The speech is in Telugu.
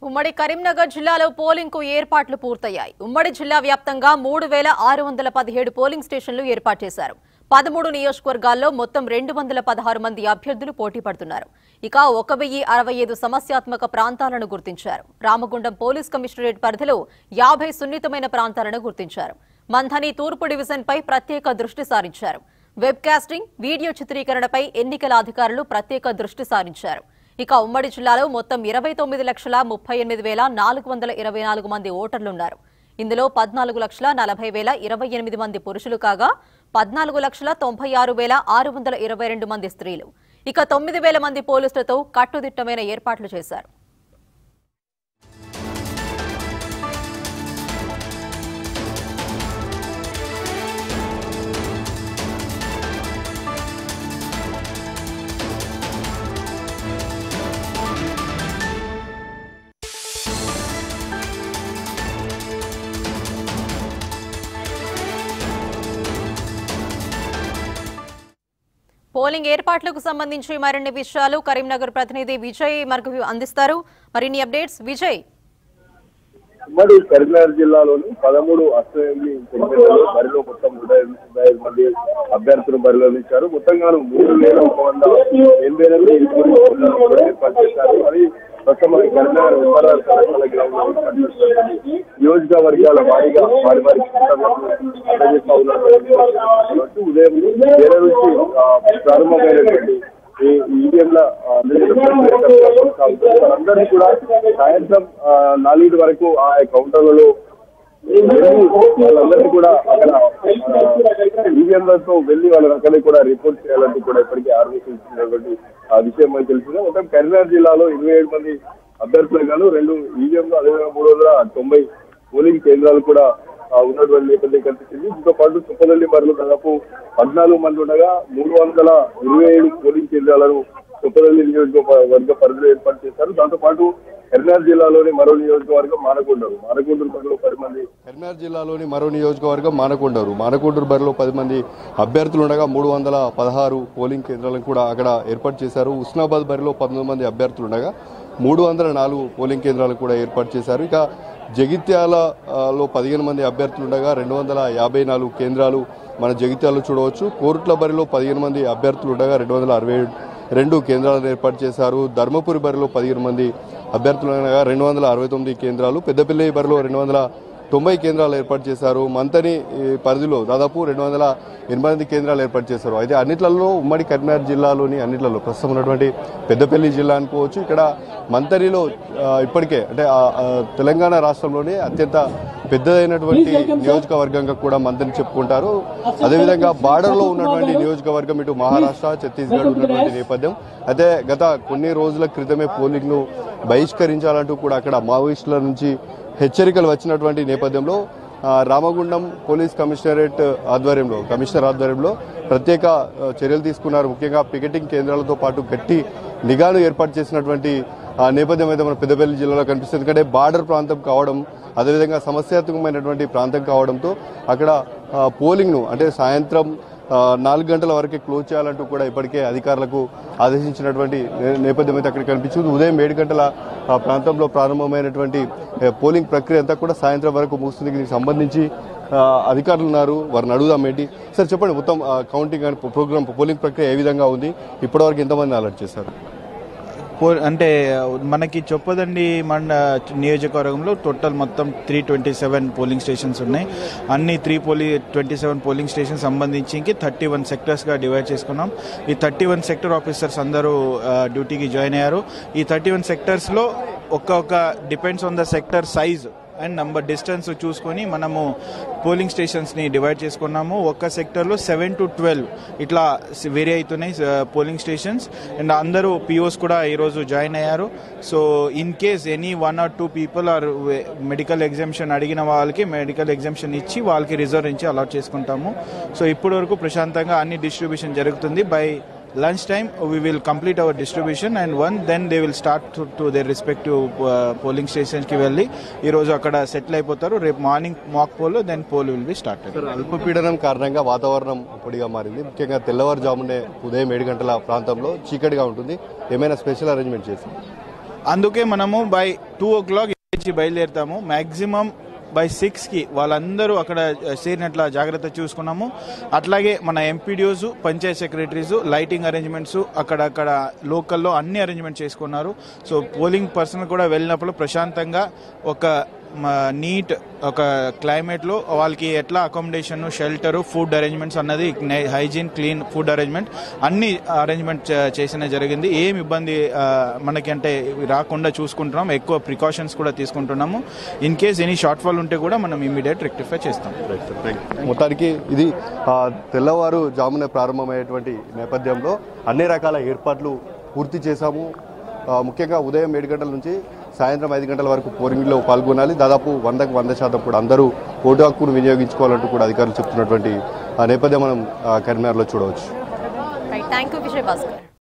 ఉమ్మడి కరీంనగర్ జిల్లాలో పోలింగ్ కు ఏర్పాట్లు పూర్తయ్యాయి ఉమ్మడి జిల్లా వ్యాప్తంగా మూడు వేల ఆరు వందల పదిహేడు పోలింగ్ స్టేషన్లు ఏర్పాటు చేశారు పదమూడు నియోజకవర్గాల్లో మొత్తం రెండు వందల పదహారు మంది అభ్యర్థులు పోటీ పడుతున్నారు ఇక ఒక వెయ్యి అరవై ఐదు సమస్యాత్మక ప్రాంతాలను గుర్తించారు రామగుండం పోలీస్ కమిషనరేట్ పరిధిలో యాభై సున్నితమైన ప్రాంతాలను గుర్తించారు మంథని తూర్పు డివిజన్పై ప్రత్యేక దృష్టి సారించారు వెబ్ కాస్టింగ్ వీడియో చిత్రీకరణపై ఎన్నికల అధికారులు ప్రత్యేక దృష్టి సారించారు ఇక ఉమ్మడి జిల్లాలో మొత్తం ఇరవై తొమ్మిది లక్షల ముప్పై ఎనిమిది వేల నాలుగు వందల ఇరవై నాలుగు మంది ఓటర్లున్నారు ఇందులో పద్నాలుగు లక్షల నలభై వేల ఇరవై ఎనిమిది మంది పురుషులు కాగా పద్నాలుగు లక్షల తొంభై ఆరు వేల ఆరు వందల ఇరవై రెండు మంది స్త్రీలు ఇక తొమ్మిది వేల మంది పోలీసులతో కట్టుదిట్టమైన ఏర్పాట్లు చేశారు పోలింగ్ ఏర్పాట్లకు సంబంధించి మరిన్ని విషయాలు కరీంనగర్ ప్రతినిధి విజయ్ మనకు అందిస్తారు మరిన్ని అప్డేట్స్ విజయ్ ఉమ్మడి కరీంనగర్ జిల్లాలోని పదమూడు అసెంబ్లీ సెగ్మెంట్లలో బరిలో మొత్తం నూట ఎనభై ఐదు మంది అభ్యర్థులు బరిలో నిలిచారు మొత్తంగాను మూడు వేల ఒక వంద ఎనభై ఎనిమిది ఇటువంటి ఏర్పాటు చేశారు మరి ప్రస్తుతం మనకి కరీంనగర్ ఉత్తర తెలంగాణ గ్రామంలో ఏర్పాటు చేసినటువంటి నియోజకవర్గాల వారీగా వారి వారి కర్తవ్యాలను అందజేస్తా ఉన్నారు కాబట్టి ఉదయం వేల నుంచి ఆ, ప్రారంభమైనటువంటి ఈ ఈవీఎంల అందరినీ కూడా సాయంత్రం ఆ, నాలుగింటి వరకు ఆ కౌంటర్లలో వెళ్ళి వాళ్ళందరినీ కూడా అక్కడ ఈవీఎంలతో వెళ్ళి వాళ్ళని అక్కడే కూడా రిపోర్ట్ చేయాలంటూ కూడా ఇప్పటికీ ఆర్మీస్ ఇచ్చినటువంటి ఆ విషయం మనకు తెలిసింది మొత్తం కరీంనగర్ జిల్లాలో ఇరవై ఏడు మంది అభ్యర్థులు గాను రెండు ఈవీఎంలు అదేవిధంగా మూడు వందల తొంభై పోలింగ్ కేంద్రాలు కూడా ఆ, ఉన్నటువంటి నేపథ్యం కనిపించింది దీంతో పాటు చుప్పదల్లి బరిలో దాదాపు పద్నాలుగు మంది ఉండగా మూడు వందల ఇరవై ఏడు పోలింగ్ కేంద్రాలను చుప్పదల్లి నియోజకవర్గ పరిధిలో ఏర్పాటు చేశారు దాంతో పాటు కరీంనగర్ జిల్లాలోని మరో నియోజకవర్గం మానకొండరు మానకొండూరు పరిధిలో పది మంది కరీంనగర్ జిల్లాలోని మరో నియోజకవర్గం మానకొండూరు మానకొండూరు బరిలో పది మంది అభ్యర్థులు ఉండగా మూడు వందల పదహారు పోలింగ్ కేంద్రాలను కూడా అక్కడ ఏర్పాటు చేశారు ఉస్నాబాద్ బరిలో పంతొమ్మిది మంది అభ్యర్థులు ఉండగా మూడు వందల నాలుగు పోలింగ్ కేంద్రాలు కూడా ఏర్పాటు చేశారు ఇక జగిత్యాలలో పదిహేను మంది అభ్యర్థులు ఉండగా రెండు వందల యాభై నాలుగు కేంద్రాలు మన జగిత్యాలలో చూడవచ్చు కోరుట్ల బరిలో పదిహేను మంది అభ్యర్థులు ఉండగా రెండు వందల అరవై రెండు కేంద్రాలను ఏర్పాటు చేశారు ధర్మపురి బరిలో పదిహేను మంది అభ్యర్థులు ఉండగా రెండు వందల అరవై తొమ్మిది కేంద్రాలు పెద్దపల్లి బరిలో రెండు వందల తొంభై కేంద్రాలు ఏర్పాటు చేశారు మంతని ఈ, పరిధిలో దాదాపు రెండు వందల ఎనభై ఎనిమిది కేంద్రాలు ఏర్పాటు చేశారు అయితే అన్నిట్లలో ఉమ్మడి కరీంనగర్ జిల్లాలోని అన్నిట్లలో ప్రస్తుతం ఉన్నటువంటి పెద్దపల్లి జిల్లా అనుకోవచ్చు ఇక్కడ మంతరిలో ఆ, ఇప్పటికే అంటే ఆ, ఆ, తెలంగాణ రాష్ట్రంలోనే అత్యంత పెద్దదైనటువంటి నియోజకవర్గంగా కూడా మంతని చెప్పుకుంటారు అదేవిధంగా బార్డర్లో ఉన్నటువంటి నియోజకవర్గం ఇటు మహారాష్ట్ర ఛత్తీస్గఢ్ ఉన్నటువంటి నేపథ్యం అయితే గత కొన్ని రోజుల క్రితమే పోలింగ్ను బహిష్కరించాలంటూ కూడా అక్కడ మావోయిస్టుల నుంచి హెచ్చరికలు వచ్చినటువంటి నేపథ్యంలో ఆ, రామగుండం పోలీస్ కమిషనరేట్ ఆధ్వర్యంలో కమిషనర్ ఆధ్వర్యంలో ప్రత్యేక ఆ, చర్యలు తీసుకున్నారు ముఖ్యంగా పికెటింగ్ కేంద్రాలతో పాటు గట్టి నిఘాను ఏర్పాటు చేసినటువంటి ఆ, నేపథ్యం అయితే మన పెద్దపల్లి జిల్లాలో కనిపిస్తుంది ఎందుకంటే బార్డర్ ప్రాంతం కావడం అదేవిధంగా సమస్యాత్మకమైనటువంటి ప్రాంతం కావడంతో అక్కడ ఆ, పోలింగ్ను అంటే సాయంత్రం ఆ, నాలుగు గంటల వరకే క్లోజ్ చేయాలంటూ కూడా ఇప్పటికే అధికారులకు ఆదేశించినటువంటి నే- నేపథ్యం అయితే అక్కడ కనిపించింది ఉదయం ఏడు గంటల ఆ, ప్రాంతంలో ప్రారంభమైనటువంటి ఏ, పోలింగ్ ప్రక్రియ అంతా కూడా సాయంత్రం వరకు ముగుస్తుంది దీనికి సంబంధించి ఆ, అధికారులు ఉన్నారు వారిని అడుగుదాం ఏంటి సార్ చెప్పండి మొత్తం ఆ, కౌంటింగ్ అండ్ ప్రోగ్రామ్ పోలింగ్ ప్రక్రియ ఏ విధంగా ఉంది ఇప్పటివరకు ఎంతమంది అలర్ట్ చేశారు పో- అంటే మనకి చొప్పదండి మండ నియోజకవర్గంలో టోటల్ మొత్తం three twenty seven polling stations ఉన్నాయి అన్ని త్రీ పోలి ట్వంటీ సెవెన్ పోలింగ్ స్టేషన్ సంబంధించి థర్టీ వన్ సెక్టర్స్గా డివైడ్ చేసుకున్నాం ఈ థర్టీ వన్ సెక్టర్ ఆఫీసర్స్ అందరూ ఆ, డ్యూటీకి జాయిన్ అయ్యారు ఈ థర్టీ వన్ సెక్టర్స్లో ఒక్కొక్క depends on the sector size and number distance చూసుకొని మనము పోలింగ్ స్టేషన్స్ని డివైడ్ చేసుకున్నాము ఒక్క సెక్టర్లో సెవెన్ టు ట్వెల్వ్ ఇట్లా వేరీ అవుతున్నాయి పోలింగ్ స్టేషన్స్ అండ్ అందరూ పిఓస్ కూడా ఈరోజు జాయిన్ అయ్యారు so in case any one or two people are medical exemption అడిగిన వాళ్ళకి మెడికల్ ఎగ్జామ్షన్ ఇచ్చి వాళ్ళకి రిజర్వ్ ఇచ్చి అలాట్ చేసుకుంటాము సో ఇప్పటి వరకు ప్రశాంతంగా అన్ని డిస్ట్రిబ్యూషన్ జరుగుతుంది by lunch time we will complete our distribution and one then they will start to their respective polling స్టేషన్కి వెళ్ళి ఈరోజు అక్కడ సెటిల్ అయిపోతారు రేపు morning mock poll then poll will be start sir అల్పపీడనం కారణంగా వాతావరణం పొడిగా మారింది ముఖ్యంగా తెల్లవారుజామునే ఉదయం ఏడు గంటల ప్రాంతంలో చీకటిగా ఉంటుంది ఏమైనా స్పెషల్ అరేంజ్మెంట్ చేశారు అందుకే మనము బై టూ ఓ క్లాక్ నుంచి బయలుదేరుతాము మ్యాక్సిమం బై సిక్స్కి వాళ్ళందరూ అక్కడ చేరినట్ల జాగ్రత్త చూసుకున్నాము అట్లాగే మన MPDOs panchayat secretaries lighting arrangements అక్కడక్కడ లోకల్లో అన్ని అరేంజ్మెంట్ చేసుకున్నారు సో పోలింగ్ పర్సన్ కూడా వెళ్ళినప్పుడు ప్రశాంతంగా ఒక నీట్ ఒక క్లైమేట్లో వాళ్ళకి ఎట్లా అకామిడేషన్ షెల్టర్ ఫుడ్ అరేంజ్మెంట్స్ అన్నది హైజీన్ క్లీన్ ఫుడ్ అరేంజ్మెంట్ అన్ని అరేంజ్మెంట్ చేసిన జరిగింది ఏం ఇబ్బంది ఆ, మనకి అంటే రాకుండా చూసుకుంటున్నాం ఎక్కువ ప్రికాషన్స్ కూడా తీసుకుంటున్నాము in case any shortfall ఉంటే కూడా మనం ఇమీడియట్ రెక్టిఫై చేస్తాం మొత్తానికి ఇది ఆ, తెల్లవారు జామునే ప్రారంభమయ్యేటువంటి నేపథ్యంలో అన్ని రకాల ఏర్పాట్లు పూర్తి చేశాము ఆ, ముఖ్యంగా ఉదయం ఏడు గంటల నుంచి సాయంత్రం ఐదు గంటల వరకు పోలింగ్లో పాల్గొనాలి దాదాపు వందకు వంద శాతం కూడా అందరూ ఓటు హక్కును వినియోగించుకోవాలంటూ కూడా అధికారులు చెప్తున్నటువంటి ఆ నేపథ్యం మనం ఆ, కరీంనగర్లో చూడవచ్చు right thank you Vijay Bhaskar